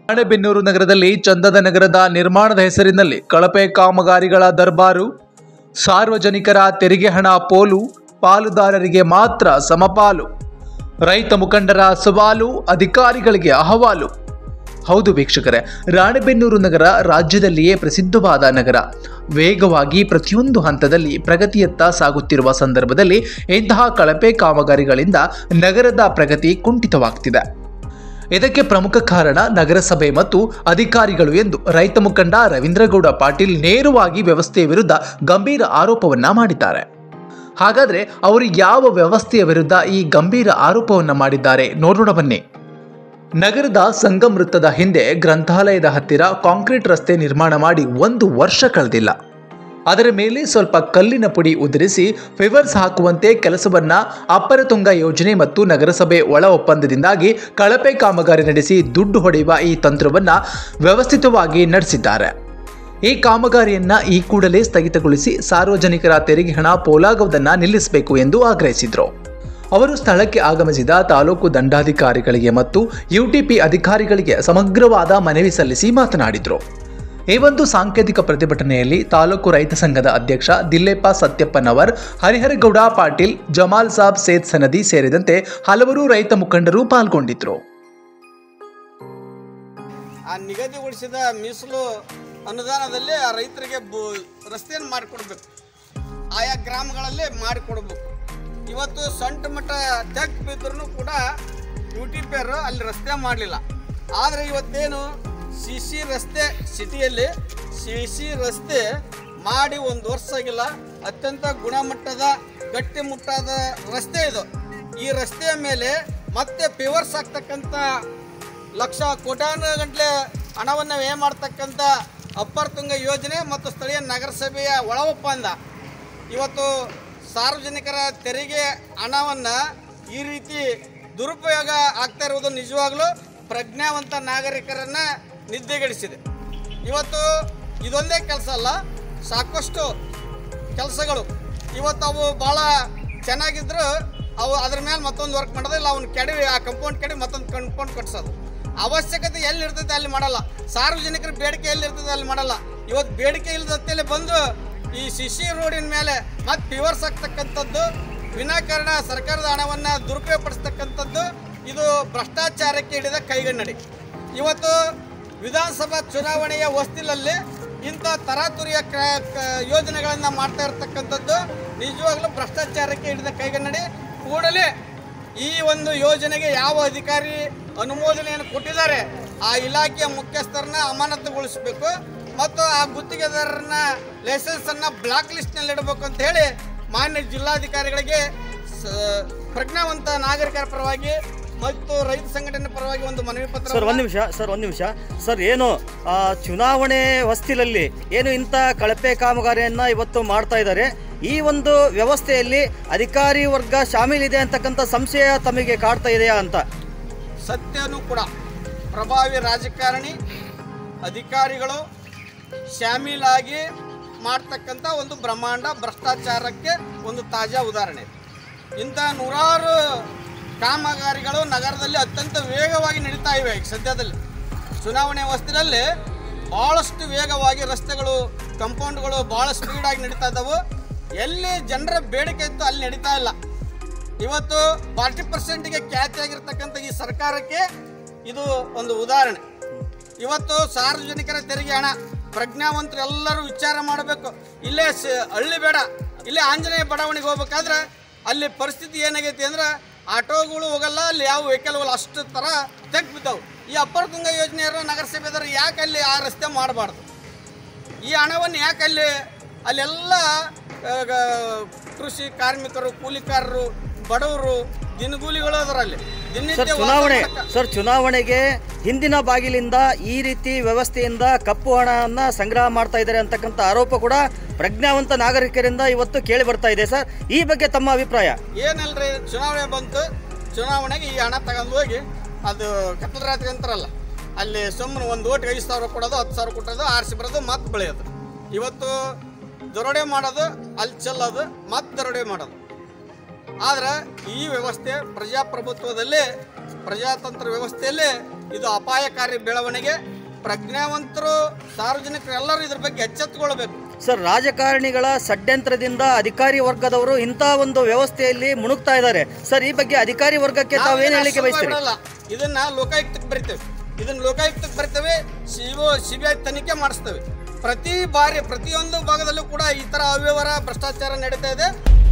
ರಾಣೆಬೆನ್ನೂರು ನಗರದಲ್ಲಿ ಚಂದದ ನಗರದ ನಿರ್ಮಾಣದ ಹೆಸರಿನಲ್ಲಿ ಕಳಪೆ ಕಾಮಗಾರಿಗಳ ದರ್ಬಾರು ಸಾರ್ವಜನಿಕರ ತೆರಿಗೆ ಹಣ ಪೋಲು ಪಾಲುದಾರರಿಗೆ ಮಾತ್ರ ಸಮಪಾಲು ರೈತ ಮುಖಂಡರ ಸವಾಲು ಅಧಿಕಾರಿಗಳಿಗೆ ಅಹವಾಲು ಹೌದು ವೀಕ್ಷಕರೇ ರಾಣೆಬೆನ್ನೂರು ನಗರ ರಾಜ್ಯದಲ್ಲಿಯೇ ಪ್ರಸಿದ್ಧವಾದ ನಗರ ವೇಗವಾಗಿ ಪ್ರತಿಯೊಂದು ಹಂತದಲ್ಲಿ ಪ್ರಗತಿಯತ್ತ ಸಾಗುತ್ತಿರುವ ಸಂದರ್ಭದಲ್ಲಿ ಇಂತಹ ಕಳಪೆ ಕಾಮಗಾರಿಗಳಿಂದ ನಗರದ ಪ್ರಗತಿ ಕುಂಠಿತವಾಗ್ತಿದೆ ಇದಕ್ಕೆ ಪ್ರಮುಖ ಕಾರಣ ನಗರಸಭೆ ಮತ್ತು ಅಧಿಕಾರಿಗಳು ಎಂದು ರೈತ ಮುಖಂಡ ರವೀಂದ್ರಗೌಡ ಪಾಟೀಲ್ ನೇರವಾಗಿ ವ್ಯವಸ್ಥೆಯ ವಿರುದ್ಧ ಗಂಭೀರ ಆರೋಪವನ್ನ ಮಾಡಿದ್ದಾರೆ ಹಾಗಾದ್ರೆ ಅವರು ಯಾವ ವ್ಯವಸ್ಥೆಯ ವಿರುದ್ಧ ಈ ಗಂಭೀರ ಆರೋಪವನ್ನ ಮಾಡಿದ್ದಾರೆ ನೋಡೋಣ ಬನ್ನಿ ನಗರದ ಸಂಗಮ್ ವೃತ್ತದ ಹಿಂದೆ ಗ್ರಂಥಾಲಯದ ಹತ್ತಿರ ಕಾಂಕ್ರೀಟ್ ರಸ್ತೆ ನಿರ್ಮಾಣ ಮಾಡಿ ಒಂದು ವರ್ಷ ಕಳೆದಿಲ್ಲ ಅದರ ಮೇಲೆ ಸ್ವಲ್ಪ ಕಲ್ಲಿನ ಪುಡಿ ಉದುರಿಸಿ ಫಿವರ್ಸ್ ಹಾಕುವಂತೆ ಕೆಲಸವನ್ನ ಅಪ್ಪರತುಂಗ ಯೋಜನೆ ಮತ್ತು ನಗರಸಭೆ ಒಳ ಒಪ್ಪಂದದಿಂದಾಗಿ ಕಳಪೆ ಕಾಮಗಾರಿ ನಡೆಸಿ ದುಡ್ಡು ಹೊಡೆಯುವ ಈ ತಂತ್ರವನ್ನ ವ್ಯವಸ್ಥಿತವಾಗಿ ನಡೆಸಿದ್ದಾರೆ ಈ ಕಾಮಗಾರಿಯನ್ನ ಈ ಕೂಡಲೇ ಸ್ಥಗಿತಗೊಳಿಸಿ ಸಾರ್ವಜನಿಕರ ತೆರಿಗೆ ಹಣ ಪೋಲಾಗುವುದನ್ನ ನಿಲ್ಲಿಸಬೇಕು ಎಂದು ಆಗ್ರಹಿಸಿದರು ಅವರು ಸ್ಥಳಕ್ಕೆ ಆಗಮಿಸಿದ ತಾಲೂಕು ದಂಡಾಧಿಕಾರಿಗಳಿಗೆ ಮತ್ತು ಯುಟಿಪಿ ಅಧಿಕಾರಿಗಳಿಗೆ ಸಮಗ್ರವಾದ ಮನವಿ ಸಲ್ಲಿಸಿ ಮಾತನಾಡಿದರು ಈ ಒಂದು ಸಾಂಕೇತಿಕ ಪ್ರತಿಭಟನೆಯಲ್ಲಿ ತಾಲೂಕು ರೈತ ಸಂಘದ ಅಧ್ಯಕ್ಷ ದಿಲ್ಲೇಪ ಸತ್ಯಪ್ಪನವರ್ ಹರಿಹರಗೌಡ ಪಾಟೀಲ್ ಜಮಾಲ್ ಸಾಬ್ ಸೇದ್ ಸನದಿ ಸೇರಿದಂತೆ ಹಲವರು ರೈತ ಮುಖಂಡರು ಪಾಲ್ಗೊಂಡಿದ್ರು ಆ ನಿಗದಿಗೊಳಿಸಿದ ಮೀಸಲು ಅನುದಾನದಲ್ಲಿ ಆ ರೈತರಿಗೆ ಬು ರಸ್ತೆಯನ್ನು ಮಾಡಿಕೊಡ್ಬೇಕು ಆಯಾ ಗ್ರಾಮಗಳಲ್ಲಿ ಮಾಡಿಕೊಡ್ಬೇಕು ಇವತ್ತು ಸೊಂಟ ಮಟ್ಟ ತೆಗ್ ಬಿದ್ದರೂ ಕೂಡ ಯು ಟಿ ಪಿ ಅವರು ಅಲ್ಲಿ ರಸ್ತೆ ಮಾಡಲಿಲ್ಲ ಆದರೆ ಇವತ್ತೇನು ಸಿ ಸಿ ರಸ್ತೆ ಸಿಟಿಯಲ್ಲಿ ಸಿ ಸಿ ರಸ್ತೆ ಮಾಡಿ ಒಂದು ವರ್ಷ ಆಗಿಲ್ಲ ಅತ್ಯಂತ ಗುಣಮಟ್ಟದ ಗಟ್ಟಿಮುಟ್ಟಾದ ರಸ್ತೆ ಇದು ಈ ರಸ್ತೆಯ ಮೇಲೆ ಮತ್ತೆ ಪೇವರ್ಸ್ ಆಗ್ತಕ್ಕಂಥ ಲಕ್ಷ ಕೋಟ್ಯಾನು ಗಂಟಲೆ ಹಣವನ್ನು ವ್ಯಯ ಮಾಡ್ತಕ್ಕಂಥ ಅಪ್ಪರ್ ತುಂಗ ಯೋಜನೆ ಮತ್ತು ಸ್ಥಳೀಯ ನಗರಸಭೆಯ ಒಳ ಒಪ್ಪಂದ ಇವತ್ತು ಸಾರ್ವಜನಿಕರ ತೆರಿಗೆ ಹಣವನ್ನು ಈ ರೀತಿ ದುರುಪಯೋಗ ಆಗ್ತಾ ಇರುವುದು ನಿಜವಾಗ್ಲೂ ಪ್ರಜ್ಞಾವಂತ ನಾಗರಿಕರನ್ನ ನಿದ್ದೆಗೆಡಿಸಿದೆ ಇವತ್ತು ಇದೊಂದೇ ಕೆಲಸ ಅಲ್ಲ ಸಾಕಷ್ಟು ಕೆಲಸಗಳು ಇವತ್ತು ಅವು ಭಾಳ ಚೆನ್ನಾಗಿದ್ರು ಅವು ಅದ್ರ ಮೇಲೆ ಮತ್ತೊಂದು ವರ್ಕ್ ಮಾಡೋದು ಇಲ್ಲ ಅವ್ನು ಕೆಡವಿ ಆ ಕಂಪೌಂಡ್ ಕೆಡವಿ ಮತ್ತೊಂದು ಕಂಪೌಂಡ್ ಕಟ್ಸೋದು ಅವಶ್ಯಕತೆ ಎಲ್ಲಿ ಇರ್ತೈತೆ ಅಲ್ಲಿ ಮಾಡಲ್ಲ ಸಾರ್ವಜನಿಕರ ಬೇಡಿಕೆ ಎಲ್ಲಿ ಇರ್ತದೆ ಅಲ್ಲಿ ಮಾಡಲ್ಲ ಇವತ್ತು ಬೇಡಿಕೆ ಇಲ್ಲದತ್ತೇಲಿ ಬಂದು ಈ ಶಿಶಿ ರೋಡಿನ ಮೇಲೆ ಮತ್ತೆ ಪಿವರ್ಸ್ ಆಗ್ತಕ್ಕಂಥದ್ದು ವಿನಾಕಾರಣ ಸರ್ಕಾರದ ಹಣವನ್ನು ದುರುಪಯೋಗಪಡಿಸ್ತಕ್ಕಂಥದ್ದು ಇದು ಭ್ರಷ್ಟಾಚಾರಕ್ಕೆ ಹಿಡಿದ ಕೈಗನ್ನಡಿ ಇವತ್ತು ವಿಧಾನಸಭಾ ಚುನಾವಣೆಯ ಹೊಸ್ತಿಲಲ್ಲಿ ಇಂಥ ತರಾತುರಿಯ ಕ- ಕ- ಯೋಜನೆಗಳನ್ನು ಮಾಡ್ತಾ ಇರತಕ್ಕಂಥದ್ದು ನಿಜವಾಗ್ಲೂ ಭ್ರಷ್ಟಾಚಾರಕ್ಕೆ ಹಿಡಿದ ಕೈಗನ್ನಡಿ ಕೂಡಲೇ ಈ ಒಂದು ಯೋಜನೆಗೆ ಯಾವ ಅಧಿಕಾರಿ ಅನುಮೋದನೆಯನ್ನು ಕೊಟ್ಟಿದ್ದಾರೆ ಆ ಇಲಾಖೆಯ ಮುಖ್ಯಸ್ಥರನ್ನ ಅಮಾನತುಗೊಳಿಸಬೇಕು ಮತ್ತು ಆ ಗುತ್ತಿಗೆದಾರರನ್ನ ಲೈಸೆನ್ಸನ್ನು ಬ್ಲಾಕ್ ಲಿಸ್ಟ್ನಲ್ಲಿ ಇಡಬೇಕು ಅಂತ ಹೇಳಿ ಮಾನ್ಯ ಜಿಲ್ಲಾಧಿಕಾರಿಗಳಿಗೆ ಸ- ಪ್ರಜ್ಞಾವಂತ ನಾಗರಿಕರ ಪರವಾಗಿ ಮತ್ತು ರೈತ ಸಂಘಟನೆ ಪರವಾಗಿ ಒಂದು ಮನವಿ ಪತ್ರ ಸರ್ ಒಂದು ನಿಮಿಷ ಸರ್ ಒಂದು ನಿಮಿಷ ಸರ್ ಏನು ಆ, ಚುನಾವಣೆ ಹೊಸ್ತಿಲಲ್ಲಿ ಏನು ಇಂಥ ಕಳಪೆ ಕಾಮಗಾರಿಯನ್ನ ಇವತ್ತು ಮಾಡ್ತಾ ಇದ್ದಾರೆ ಈ ಒಂದು ವ್ಯವಸ್ಥೆಯಲ್ಲಿ ಅಧಿಕಾರಿ ವರ್ಗ ಶಾಮೀಲಿದೆ ಅಂತಕ್ಕಂಥ ಸಂಶಯ ತಮಗೆ ಕಾಡ್ತಾ ಇದೆಯಾ ಅಂತ ಸತ್ಯನೂ ಕೂಡ ಪ್ರಭಾವಿ ರಾಜಕಾರಣಿ ಅಧಿಕಾರಿಗಳು ಶಾಮೀಲಾಗಿ ಮಾಡ್ತಕ್ಕಂಥ ಒಂದು ಬ್ರಹ್ಮಾಂಡ ಭ್ರಷ್ಟಾಚಾರಕ್ಕೆ ಒಂದು ತಾಜಾ ಉದಾಹರಣೆ ಇಂಥ ನೂರಾರು ಕಾಮಗಾರಿಗಳು ನಗರದಲ್ಲಿ ಅತ್ಯಂತ ವೇಗವಾಗಿ ನಡೀತಾ ಇವೆ ಈಗ ಸದ್ಯದಲ್ಲಿ ಚುನಾವಣೆ ಹೊಸ್ತಿನಲ್ಲಿ ಭಾಳಷ್ಟು ವೇಗವಾಗಿ ರಸ್ತೆಗಳು ಕಂಪೌಂಡ್ಗಳು ಭಾಳ ಸ್ಪೀಡಾಗಿ ನಡೀತಾ ಇದ್ದಾವೆ ಎಲ್ಲಿ ಜನರ ಬೇಡಿಕೆ ಇತ್ತು ಅಲ್ಲಿ ನಡೀತಾ ಇಲ್ಲ ಇವತ್ತು ಫಾರ್ಟಿ ಪರ್ಸೆಂಟ್ಗೆ ಖ್ಯಾತಿಯಾಗಿರ್ತಕ್ಕಂಥ ಈ ಸರ್ಕಾರಕ್ಕೆ ಇದು ಒಂದು ಉದಾಹರಣೆ ಇವತ್ತು ಸಾರ್ವಜನಿಕರ ತೆರಿಗೆ ಹಣ ಪ್ರಜ್ಞಾವಂತರು ಎಲ್ಲರೂ ವಿಚಾರ ಮಾಡಬೇಕು ಇಲ್ಲೇ ಸ ಹಳ್ಳಿ ಬೇಡ ಇಲ್ಲೇ ಆಂಜನೇಯ ಬಡಾವಣೆಗೆ ಹೋಗ್ಬೇಕಾದ್ರೆ ಅಲ್ಲಿ ಪರಿಸ್ಥಿತಿ ಏನಾಗೈತಿ ಅಂದ್ರೆ ಆಟೋಗಳು ಹೋಗಲ್ಲ ಅಲ್ಲಿ ಯಾವ ವೆಹಿಕಲ್ಗಳು ಅಷ್ಟು ಥರ ತೆಗ್ ಬಿದ್ದಾವೆ ಈ ಅಪ್ಪರ್ ತುಂಗ ಯೋಜನೆಯವರು ನಗರಸಭೆದವರು ಯಾಕೆ ಅಲ್ಲಿ ಆ ರಸ್ತೆ ಮಾಡಬಾರ್ದು ಈ ಹಣವನ್ನು ಯಾಕೆ ಅಲ್ಲಿ ಅಲ್ಲೆಲ್ಲ ಆ, ಗ- ಕೃಷಿ ಕಾರ್ಮಿಕರು ಕೂಲಿಕಾರರು ಬಡವರು ದಿನಗೂಲಿಗಳು ಅದರಲ್ಲಿ ಸರ್ ದಿನನಿತ್ಯ ವಾಸ ಚುನಾವಣೆ ಮಾಡಕ್ಕ- ಸರ್ ಚುನಾವಣೆಗೆ ಹಿಂದಿನ ಬಾಗಿಲಿಂದ ಈ ರೀತಿ ವ್ಯವಸ್ಥೆಯಿಂದ ಕಪ್ಪು ಹಣವನ್ನ ಸಂಗ್ರಹ ಮಾಡ್ತಾ ಇದ್ದಾರೆ ಅಂತಕ್ಕಂಥ ಆರೋಪ ಕೂಡ ಪ್ರಜ್ಞಾವಂತ ನಾಗರಿಕರಿಂದ ಇವತ್ತು ಕೇಳಿ ಬರ್ತಾ ಇದೆ ಸರ್ ಈ ಬಗ್ಗೆ ತಮ್ಮ ಅಭಿಪ್ರಾಯ ಏನಲ್ರಿ ಚುನಾವಣೆ ಬಂತು ಚುನಾವಣೆಗೆ ಈ ಹಣ ತಗೊಂಡು ಹೋಗಿ ಅದು ಕತ್ತಲ ರಾತ್ರಿ ಅಂತಾರಲ್ಲ ಅಲ್ಲಿ ಸುಮ್ಮನೆ ಒಂದು ಓಟಿಗೆ ಐದು ಸಾವಿರ ಕೊಡೋದು ಹತ್ತು ಸಾವಿರ ಕೊಟ್ಟೋದು ಆರಿಸಿ ಬರೋದು ಮತ್ತೆ ಬೆಳೆಯೋದು ಇವತ್ತು ದರೋಡೆ ಮಾಡೋದು ಅಲ್ಲಿ ಚೆಲ್ಲೋದು ಮತ್ತೆ ದರೋಡೆ ಮಾಡೋದು ಆದ್ರೆ ಈ ವ್ಯವಸ್ಥೆ ಪ್ರಜಾಪ್ರಭುತ್ವದಲ್ಲಿ ಪ್ರಜಾತಂತ್ರ ವ್ಯವಸ್ಥೆಯಲ್ಲಿ ಇದು ಅಪಾಯಕಾರಿ ಬೆಳವಣಿಗೆ ಪ್ರಜ್ಞಾವಂತರು ಸಾರ್ವಜನಿಕರು ಎಲ್ಲರೂ ಇದ್ರ ಬಗ್ಗೆ ಎಚ್ಚೆತ್ತುಕೊಳ್ಬೇಕು ಸರ್ ರಾಜಕಾರಣಿಗಳ ಷಡ್ಯಂತ್ರದಿಂದ ಅಧಿಕಾರಿ ವರ್ಗದವರು ಇಂಥ ಒಂದು ವ್ಯವಸ್ಥೆಯಲ್ಲಿ ಮುಣುಗ್ತಾ ಇದ್ದಾರೆ ಸರ್ ಈ ಬಗ್ಗೆ ಅಧಿಕಾರಿ ವರ್ಗಕ್ಕೆ ನಾವು ತಾವೇನು ಇದನ್ನ ಹೇಳಿಕೆ ಸುಲಭ ಬಯಸ್ತೀರಿ ಬಿಡಲ್ಲ. ಇದನ್ನ ಲೋಕಾಯುಕ್ತಕ್ಕೆ ಬರಿತೇವೆ ಇದನ್ನ ಲೋಕಾಯುಕ್ತಕ್ಕೆ ಬರ್ತೇವೆ ಸಿಒ ಸಿಬಿಐ ತನಿಖೆ ಮಾಡಿಸ್ತೇವೆ ಪ್ರತಿ ಬಾರಿ ಪ್ರತಿಯೊಂದು ಭಾಗದಲ್ಲೂ ಕೂಡ ಈ ತರ ಅವ್ಯವಹಾರ ಭ್ರಷ್ಟಾಚಾರ ನಡೀತಾ ಇದೆ